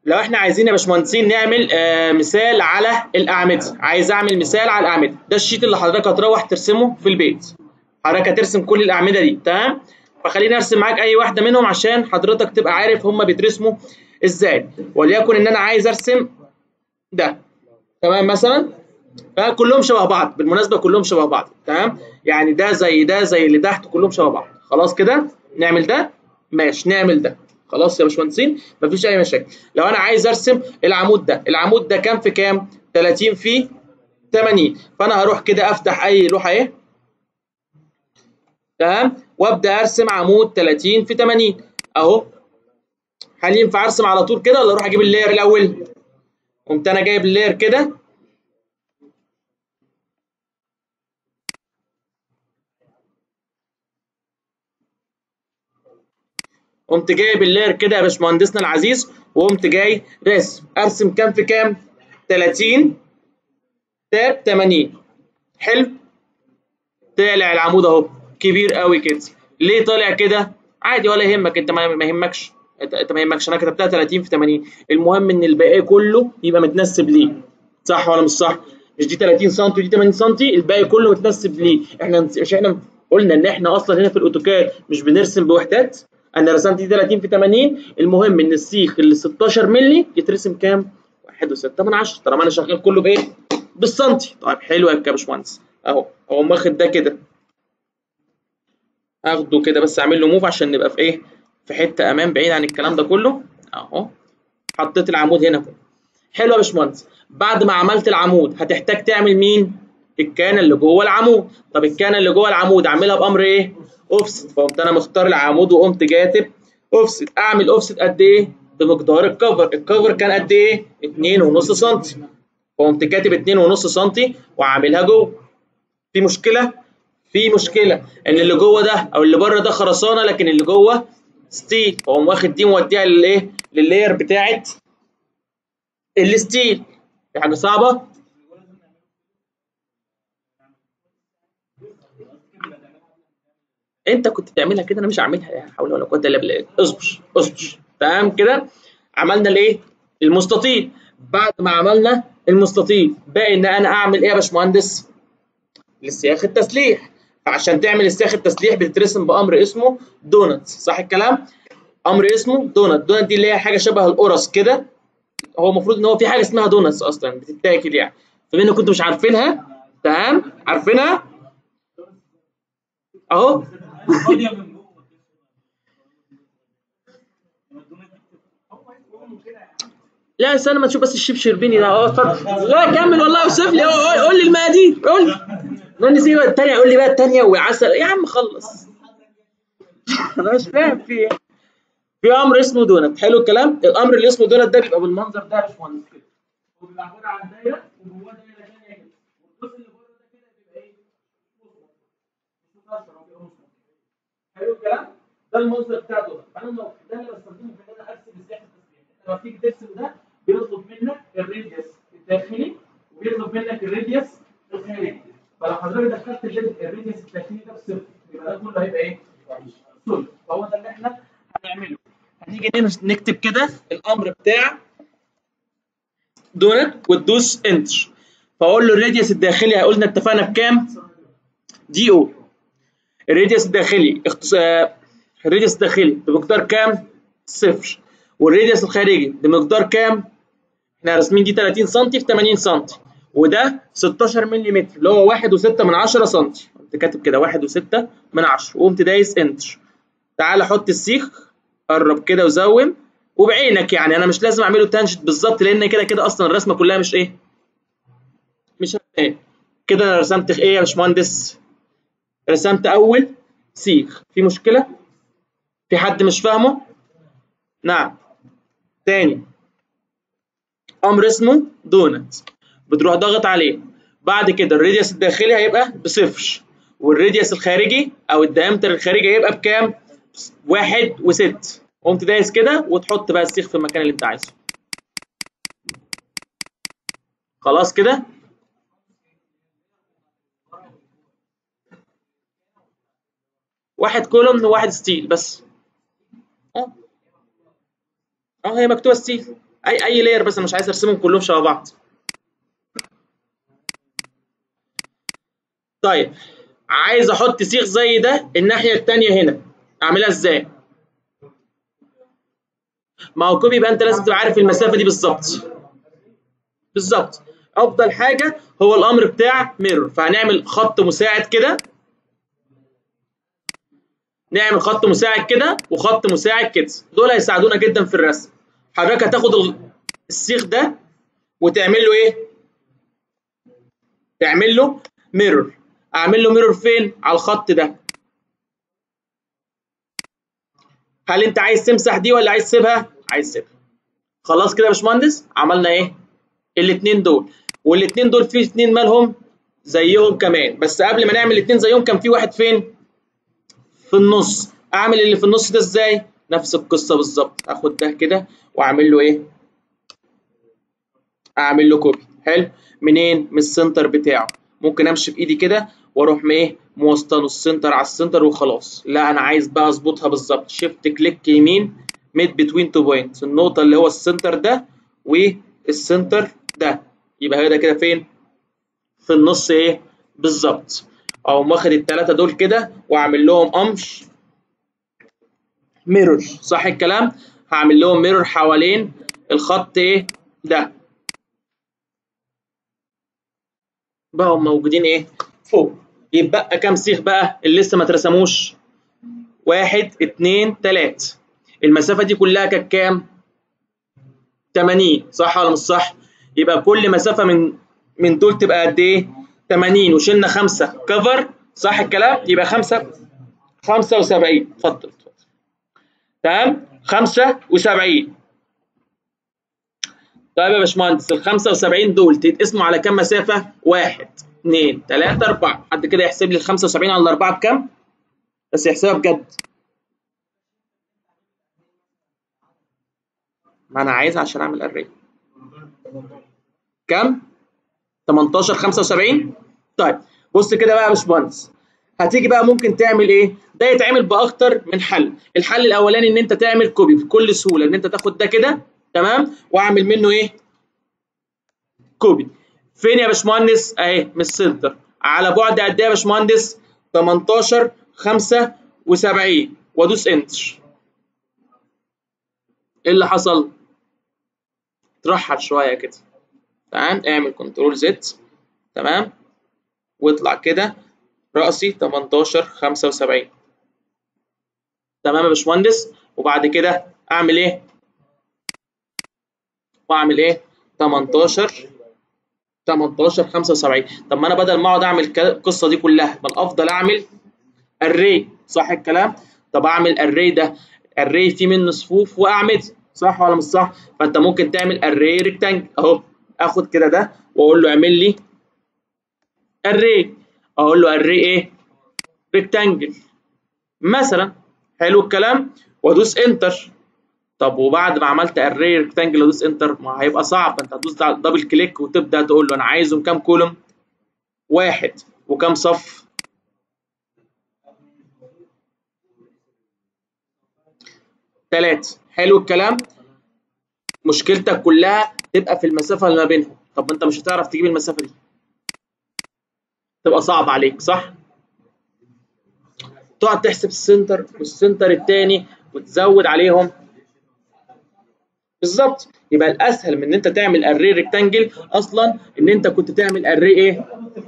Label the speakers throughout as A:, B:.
A: لو احنا عايزين يا باشمهندسين نعمل آه مثال على الاعمده عايز اعمل مثال على الاعمده ده الشيت اللي حضرتك هتروح ترسمه في البيت حضرتك هترسم كل الاعمده دي تمام فخليني ارسم معاك اي واحده منهم عشان حضرتك تبقى عارف هم بيترسموا ازاي وليكن ان انا عايز ارسم ده تمام مثلا فكلهم شبه بعض بالمناسبه كلهم شبه بعض تمام يعني ده زي ده زي اللي تحت كلهم شبه بعض خلاص كده نعمل ده ماشي نعمل ده خلاص يا باشمهندسين مفيش اي مشاكل لو انا عايز ارسم العمود ده العمود ده كام في كام 30 في 80 فانا هروح كده افتح اي لوحه اهي تمام وابدا ارسم عمود 30 في 80 اهو هل ينفع ارسم على طول كده ولا اروح اجيب اللاير الاول قمت انا جايب اللاير كده قمت جايب اللاير كده يا باشمهندسنا العزيز وقمت جاي راسم ارسم كام في كام 30 تاب 80 حلو طالع العمود اهو كبير قوي كده ليه طالع كده عادي ولا يهمك انت ما يهمكش انت ما يهمكش انا كتبتها 30 في 80 المهم ان الباقي كله يبقى متنسب ليه صح ولا مش صح مش دي 30 سم ودي 80 سم الباقي كله متنسب ليه احنا مش احنا قلنا ان احنا اصلا هنا في الاوتوكاد مش بنرسم بوحدات انا رسمت دي 30 في 80 المهم ان السيخ اللي 16 مللي يترسم كام 1.6 من 10 طالما انا شغال كله بايه بالسنتي طيب حلو يا باشمهندس اهو هو واخد ده كده اخده كده بس اعمل له موف عشان نبقى في ايه في حته امان بعيد عن الكلام ده كله اهو حطيت العمود هنا حلو يا باشمهندس بعد ما عملت العمود هتحتاج تعمل مين الكانه اللي جوه العمود طب الكانه اللي جوه العمود اعملها بامر ايه اوفست فقمت انا مختار العمود وقمت كاتب اوفست اعمل اوفست قد ايه بمقدار الكفر الكفر كان قد ايه 2.5 سم فقمت كاتب 2.5 سم وعاملها جوه في مشكله في مشكله ان اللي جوه ده او اللي بره ده خرسانه لكن اللي جوه ستيل فقوم واخد دي موديها للايه لللاير بتاعت الستيل في حاجه صعبه انت كنت تعملها كده انا مش هعملها يا حول ولا قوه الا بالله اصبر اصبر تمام كده عملنا الايه المستطيل بعد ما عملنا المستطيل باقي ان انا اعمل ايه يا باشمهندس للسياخ التسليح فعشان تعمل السياخ التسليح بتترسم بامر اسمه دونت صح الكلام امر اسمه دونت دونت دي اللي هي حاجه شبه القرص كده هو المفروض ان هو في حاجه اسمها دونتس اصلا بتتاكل يعني فبما انكم كنتوا مش عارفينها تمام عارفينها اهو لا استنى ما تشوف بس الشيف شربيني ده اه اتفضل لا كمل والله اوصف لي قول لي المقادير قول لي ما نسيب بقى الثانيه قول لي بقى الثانيه وعسل يا عم خلص انا مش فاهم في ايه في امر اسمه دونت حلو الكلام الامر اللي اسمه دونت ده بيبقى بالمنظر ده يا باشمهندس كده وبيبقى عباره عن دايره وجواه دايره ثانيه كده والجزء اللي بره ده كده بيبقى ايه مش مكسر هو بيبقى مسمر حلو الكلام ده المنظر بتاع دونت فانا ده اللي بستخدمه في ان انا ارسم السياق التسليح لما تيجي ترسم ده بيطلب منك الراديوس الداخلي وبيطلب منك الراديوس الخارجي فلو حضرتك دخلت الراديوس الداخلي ده بصفر يبقى ده كله هيبقى ايه؟ صفر فهو ده اللي احنا هنعمله هنيجي نكتب كده الامر بتاع دونت وتدوس انتر فاقول له الراديوس الداخلي قلنا اتفقنا بكام؟ دي او الراديوس الداخلي اختص... الراديوس الداخلي بمقدار كام؟ صفر والراديوس الخارجي بمقدار كام؟ احنا راسمين دي 30 سم في 80 سم وده 16 ملم اللي هو 1.6 من 10 سم قمت كاتب كده 1.6 من 10 وقمت دايس انتر تعالى حط السيخ قرب كده وزوم وبعينك يعني انا مش لازم اعمله تانجنت بالظبط لان كده كده اصلا الرسمه كلها مش ايه مش ايه كده انا رسمت ايه يا باشمهندس رسمت اول سيخ في مشكله في حد مش فاهمه نعم تاني امر اسمه دونت بتروح ضاغط عليه بعد كده الراديوس الداخلي هيبقى بصفر والراديوس الخارجي او الدايمتر الخارجي هيبقى بكام؟ واحد وست قمت دايس كده وتحط بقى السيخ في المكان اللي انت عايزه خلاص كده واحد كولوم وواحد ستيل بس اه اه هي مكتوبه ستيل اي اي لاير بس انا مش عايز ارسمهم كلهم شبه بعض طيب عايز احط سيخ زي ده الناحيه الثانيه هنا اعملها ازاي ما هو كوبي يبقى انت لازم تبقى عارف المسافه دي بالظبط بالظبط افضل حاجه هو الامر بتاع ميرور فهنعمل خط مساعد كده نعمل خط مساعد كده وخط مساعد كده دول هيساعدونا جدا في الرسم حضرتك هتاخد السيخ ده وتعمل له ايه تعمل له ميرور اعمل له ميرور فين على الخط ده هل انت عايز تمسح دي ولا عايز تسيبها عايز تسيبها خلاص كده يا باشمهندس عملنا ايه الاثنين دول والاثنين دول في اثنين مالهم زيهم كمان بس قبل ما نعمل الاثنين زيهم كان في واحد فين في النص اعمل اللي في النص ده ازاي نفس القصه بالظبط اخد ده كده واعمل له ايه اعمل له كوبي حلو منين من السنتر بتاعه ممكن امشي بايدي كده واروح ايه موصله السنتر على السنتر وخلاص لا انا عايز بقى اظبطها بالظبط شيفت كليك يمين ميد بتوين تو بوينتس النقطه اللي هو السنتر ده والسنتر ده يبقى هذا كده فين في النص ايه بالظبط اقوم واخد الثلاثه دول كده واعمل لهم قمش ميرور صح الكلام هعمل لهم ميرور حوالين الخط ايه ده بقوا موجودين ايه فوق يبقى كام سيخ بقى اللي لسه ما اترسموش واحد اتنين تلات المسافة دي كلها كانت كام 80 صح ولا مش صح يبقى كل مسافة من من دول تبقى قد ايه 80 وشلنا خمسة كفر صح الكلام يبقى خمسة 75 اتفضل تمام 75 طيب يا باشمهندس ال 75 دول تتقسموا على كام مسافة؟ واحد اثنين ثلاثة أربعة حد كده يحسب لي ال 75 على الأربعة بكام؟ بس يحسبها بجد ما أنا عايز عشان أعمل أري كام؟ 18 75 طيب بص كده بقى يا باشمهندس هتيجي بقى ممكن تعمل ايه؟ ده يتعمل باكتر من حل، الحل الاولاني ان انت تعمل كوبي بكل سهوله ان انت تاخد ده كده تمام واعمل منه ايه؟ كوبي. فين يا باشمهندس؟ اهي من السنتر على بعد قد ايه يا باشمهندس؟ 18 75 وادوس انتر. ايه اللي حصل؟ ترحل شويه كده. تمام اعمل كنترول زد تمام واطلع كده رأسي 18 75 تمام يا باشمهندس وبعد كده اعمل ايه؟ واعمل ايه؟ 18 18 75 طب ما انا بدل ما اقعد اعمل القصه دي كلها ما الافضل اعمل اري صح الكلام؟ طب اعمل اري ده اري فيه منه صفوف واعمد صح ولا مش صح؟ فانت ممكن تعمل اري ريكتانجل اهو اخد كده ده واقول له اعمل لي اري اقول له اري ايه؟ ريكتانجل مثلا حلو الكلام وادوس انتر طب وبعد ما عملت اري ريكتانجل وادوس انتر ما هيبقى صعب انت هتدوس دبل كليك وتبدا تقول له انا عايزهم كام كولوم واحد وكام صف ثلاثة حلو الكلام مشكلتك كلها تبقى في المسافة اللي ما بينهم طب انت مش هتعرف تجيب المسافة دي تبقى صعب عليك صح تقعد تحسب السنتر والسنتر الثاني وتزود عليهم بالظبط يبقى الاسهل من ان انت تعمل اري ريكتانجل اصلا ان انت كنت تعمل اري ايه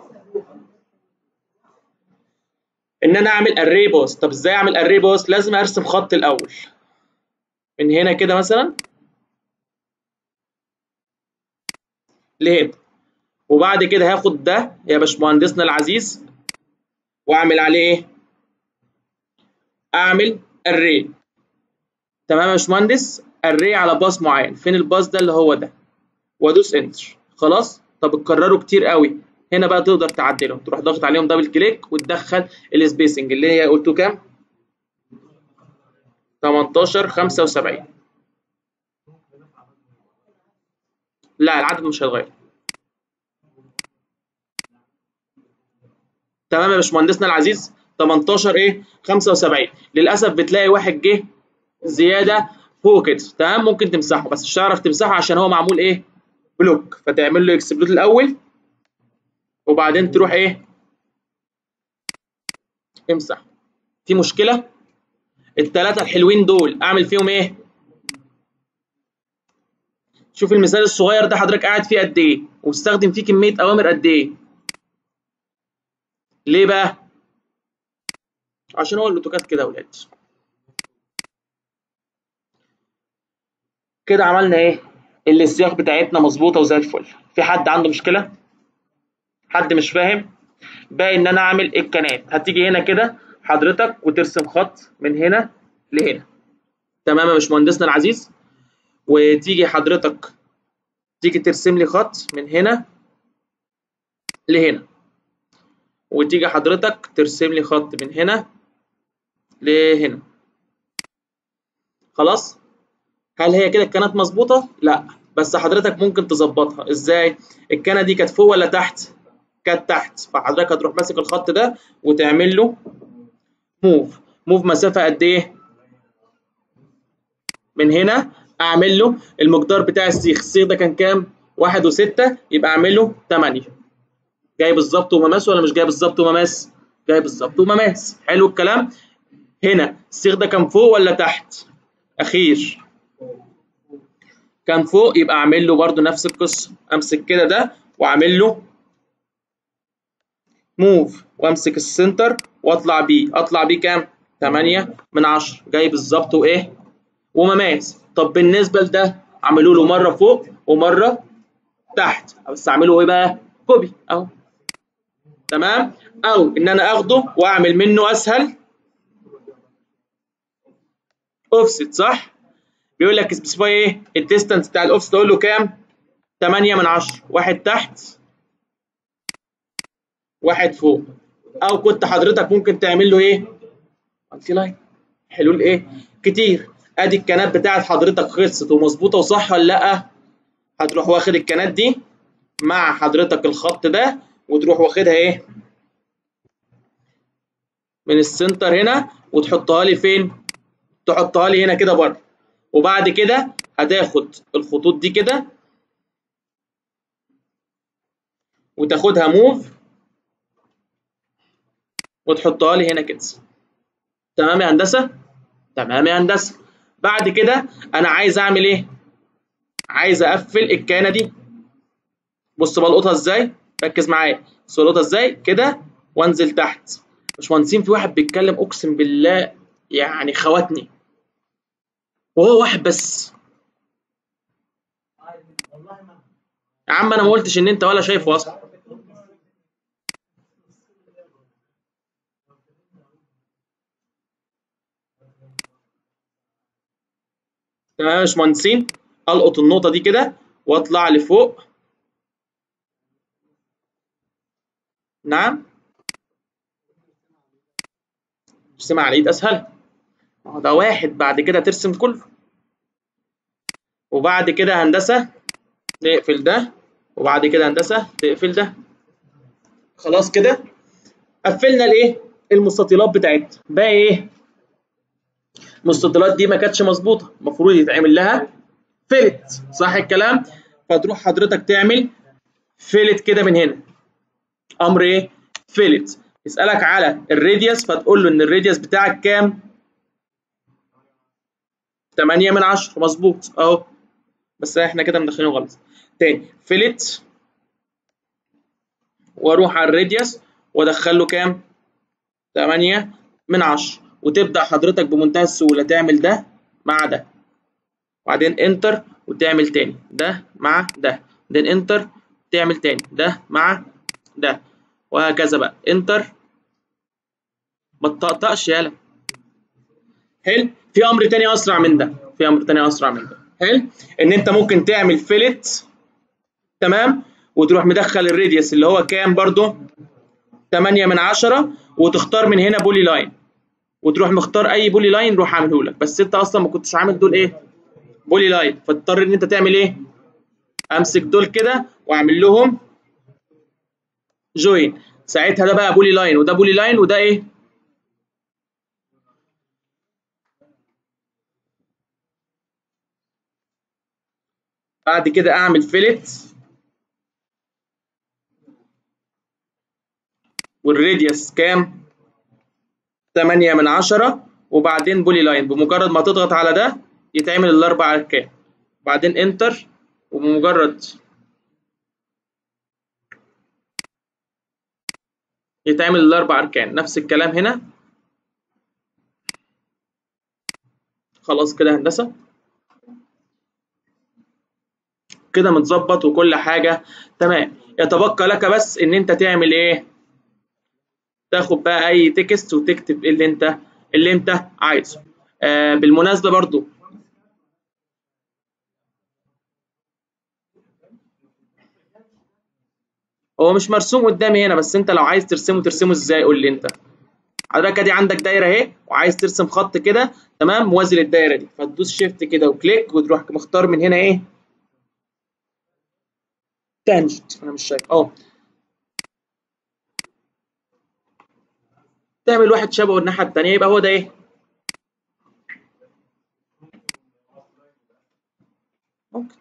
A: ان انا اعمل اري بوس طب ازاي اعمل اري بوس لازم ارسم خط الاول من هنا كده مثلا لهنا وبعد كده هاخد ده يا باشمهندسنا العزيز واعمل عليه ايه اعمل اري تمام يا باشمهندس اري على باص معين فين الباص ده اللي هو ده وادوس انتر خلاص طب اتكرروا كتير قوي هنا بقى تقدر تعدلهم تروح ضاغط عليهم دبل كليك وتدخل السبيسنج اللي هي قلته كام 18 75 لا العدد مش هيتغير تمام يا باشمهندسنا العزيز 18 ايه 75 للاسف بتلاقي واحد جه زياده فوق كده تمام ممكن تمسحه بس مش هتعرف تمسحه عشان هو معمول ايه بلوك فتعمل له اكسبلود الاول وبعدين تروح ايه امسح في مشكله الثلاثه الحلوين دول اعمل فيهم ايه شوف المثال الصغير ده حضرتك قاعد فيه قد ايه واستخدم فيه كميه اوامر قد ايه ليه بقى عشان هو الاوتوكاد كده يا ولاد كده عملنا ايه السياق بتاعتنا مظبوطه وزي الفل في حد عنده مشكله حد مش فاهم باقي ان انا اعمل الكنات هتيجي هنا كده حضرتك وترسم خط من هنا لهنا تمام يا باشمهندسنا العزيز وتيجي حضرتك تيجي ترسم لي خط من هنا لهنا وتيجي حضرتك ترسم لي خط من هنا لهنا خلاص هل هي كده الكانت مظبوطه لا بس حضرتك ممكن تظبطها ازاي الكانه دي كانت فوق ولا تحت كانت تحت فحضرتك هتروح ماسك الخط ده وتعمل له موف موف مسافه قد ايه من هنا اعمل له المقدار بتاع السيخ السيخ ده كان كام واحد وستة يبقى اعمل له 8 جاي بالظبط ومماس ولا مش جاي بالظبط ومماس جاي بالظبط ومماس حلو الكلام هنا السيخ ده كان فوق ولا تحت اخير كان فوق يبقى اعمل له برده نفس القصه امسك كده ده واعمل له موف وامسك السنتر واطلع بيه اطلع بيه كام 8 من 10 جاي بالظبط وايه ومماس طب بالنسبه لده اعملوا له مره فوق ومره تحت بس اعمله ايه بقى كوبي اهو تمام او ان انا اخده واعمل منه اسهل اوفست صح بيقول لك سبيسيفاي ايه الديستانس بتاع الاوفست اقول له كام 8 من 10 واحد تحت واحد فوق او كنت حضرتك ممكن تعمل له ايه مالتي لاين حلول ايه كتير ادي الكنات بتاعت حضرتك خلصت ومظبوطه وصح ولا لا هتروح واخد الكنات دي مع حضرتك الخط ده وتروح واخدها ايه من السنتر هنا وتحطها لي فين تحطها لي هنا كده بره وبعد كده هتاخد الخطوط دي كده وتاخدها موف وتحطها لي هنا كده تمام يا هندسه تمام يا هندسه بعد كده انا عايز اعمل ايه عايز اقفل الكانه دي بص بلقطها ازاي ركز معايا بص بلقطها ازاي كده وانزل تحت باشمهندسين في واحد بيتكلم اقسم بالله يعني خواتني وهو واحد بس يا عم انا ما قلتش ان انت ولا شايفه اصلا تمام يا باشمهندسين القط النقطه دي كده واطلع لفوق نعم ارسمها على الايد اسهل ما هو ده واحد بعد كده ترسم كله وبعد كده هندسه نقفل ده وبعد كده هندسه تقفل ده خلاص كده قفلنا الايه المستطيلات بتاعتنا بقى ايه المستطيلات دي ما كانتش مظبوطه المفروض يتعمل لها فيلت صح الكلام فتروح حضرتك تعمل فيلت كده من هنا امر ايه فيلت يسالك على الراديوس فتقول له ان الراديوس بتاعك كام 8 من 10 مظبوط اهو بس احنا كده مدخلينه غلط تاني فيلت واروح على الراديوس وادخل له كام 8 من 10 وتبدا حضرتك بمنتهى السهوله تعمل ده مع ده وبعدين انتر وتعمل تاني ده مع ده بعدين انتر تعمل تاني ده مع ده وهكذا بقى انتر ما تطقطقش يالا حلو في امر تاني اسرع من ده في امر تاني اسرع من ده حلو ان انت ممكن تعمل فيلت تمام وتروح مدخل الراديوس اللي هو كام برضو 8 من 10 وتختار من هنا بولي لاين وتروح مختار اي بولي لاين روح اعمله لك بس انت اصلا ما كنتش عامل دول ايه بولي لاين فتضطر ان انت تعمل ايه امسك دول كده واعمل لهم جوين ساعتها ده بقى بولي لاين وده بولي لاين وده ايه بعد كده اعمل فيلت والراديوس كام 8 من 10 وبعدين بولي لاين بمجرد ما تضغط على ده يتعمل الاربع اركان بعدين انتر وبمجرد يتعمل الاربع اركان نفس الكلام هنا خلاص كده هندسه كده متظبط وكل حاجه تمام يتبقى لك بس ان انت تعمل ايه تاخد بقى اي تكست وتكتب اللي انت اللي انت عايزه آه بالمناسبه برضو هو مش مرسوم قدامي هنا بس انت لو عايز ترسمه ترسمه ازاي قول لي انت حضرتك ادي عندك دايره اهي وعايز ترسم خط كده تمام موازي للدايره دي فتدوس شيفت كده وكليك وتروح مختار من هنا ايه تانجنت انا مش شايف اه تعمل واحد شبهه الناحيه الثانيه يبقى هو ده ايه ممكن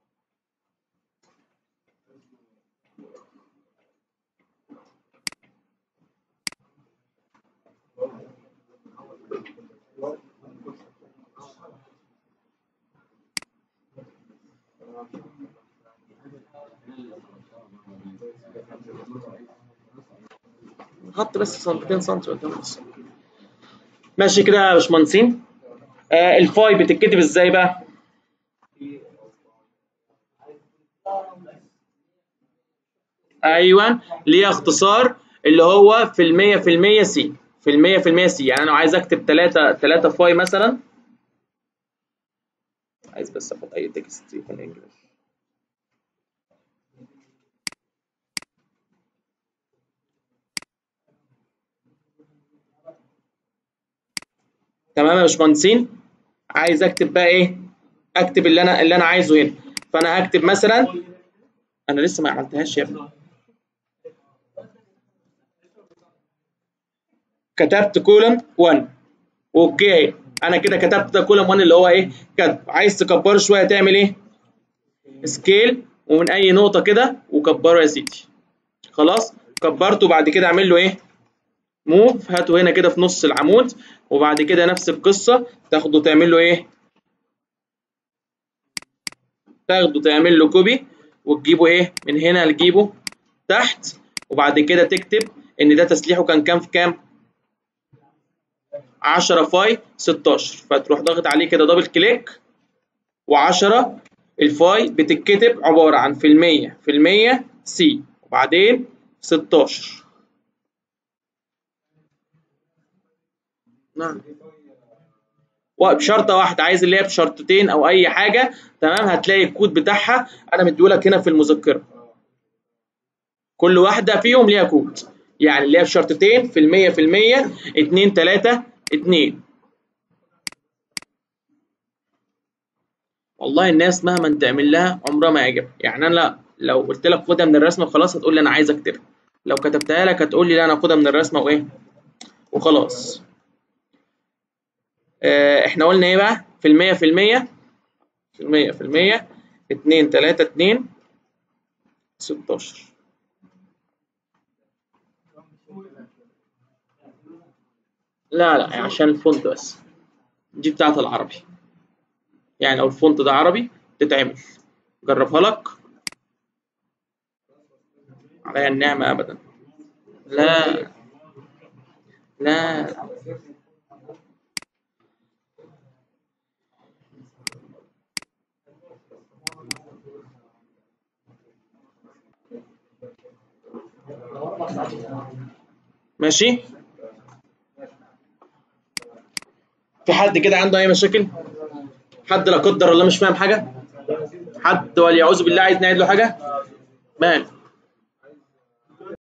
A: حط بس سنتين سنتي قدام بس ماشي كده يا باشمهندسين آه الفاي بتتكتب ازاي بقى ايوه ليها اختصار اللي هو في المية في المية سي في المية في المية سي يعني انا لو عايز اكتب 3 3 فاي مثلا عايز بس احط اي تكست يكون انجلش تمام يا باشمهندسين عايز اكتب بقى ايه اكتب اللي انا اللي انا عايزه هنا فانا هكتب مثلا انا لسه ما عملتهاش يا ابني كتبت كولوم 1 اوكي انا كده كتبت ده كولوم 1 اللي هو ايه كتب عايز تكبره شويه تعمل ايه سكيل ومن اي نقطه كده وكبره يا سيدي خلاص كبرته بعد كده اعمل له ايه موف هاته هنا كده في نص العمود وبعد كده نفس القصه تاخده تعمل له ايه تاخده تعمل له كوبي وتجيبه ايه من هنا لجيبه تحت وبعد كده تكتب ان ده تسليحه كان كام في كام 10 فاي 16 فتروح ضاغط عليه كده دبل كليك و10 الفاي بتتكتب عباره عن في المية في المية سي وبعدين 16 نعم وبشرطه واحده عايز اللي هي بشرطتين او اي حاجه تمام هتلاقي الكود بتاعها انا مديهولك هنا في المذكره كل واحده فيهم ليها كود يعني اللي هي بشرطتين في المية في المية اتنين تلاتة اتنين والله الناس مهما تعمل لها عمرها ما يعجبها يعني انا لو قلت لك خدها من الرسمه خلاص هتقول لي انا عايز اكتبها لو كتبتها لك هتقول لي لا انا خدها من الرسمه وايه وخلاص اه احنا قلنا ايه بقى في المية في المية في المية في المية اتنين تلاتة اتنين ستاشر لا لا عشان الفونت بس دي بتاعت العربي يعني لو الفونت ده عربي تتعمل جربها لك عليا النعمة أبدا لا لا ماشي في حد كده عنده اي مشاكل حد لا قدر الله مش فاهم حاجه حد وليعوذ بالله عايز نعيد له حاجه مال